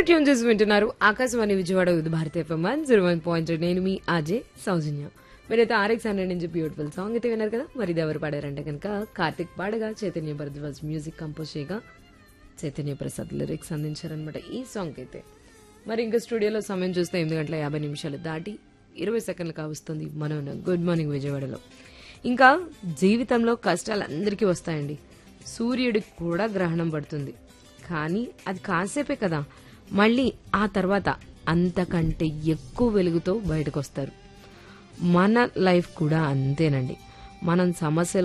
tune చేసి వింటున్నారు Akashvani Vijayawada Vividh Bharati FM one zero one point నేను మీ ఆజే సౌజన్య మీరైతే ఆర్ఎక్స్ హండ్రెడ్ నుంచి బ్యూటిఫుల్ సాంగ్ అయితే విన్నారు కదా మరి ఇది ఎవరు పాడారంటే కనుక కార్తిక్ పాడగా చైతన్య భరద్వాజ్ మ్యూజిక్ కంపోజ్ చేయగా చైతన్య ప్రసాద్ లిరిక్స్ అందించారనమాట ఈ సాంగ్ అయితే మరి ఇంకా స్టూడియోలో సమయం చూస్తే ఎనిమిది గంటల యాభై నిమిషాలు దాటి ఇరవై సెకండ్లు కావస్తుంది మనం ఉన్నాం గుడ్ మార్నింగ్ విజయవాడలో ఇంకా జీవితంలో కష్టాలు అందరికీ వస్తాయండి సూర్యుడికి కూడా గ్రహణం పడుతుంది కానీ అది కాసేపే కదా మళ్ళీ ఆ తర్వాత అంతకంటే ఎక్కువ వెలుగుతో బయటకు వస్తారు మన లైఫ్ కూడా అంతేనండి మనం సమస్యలు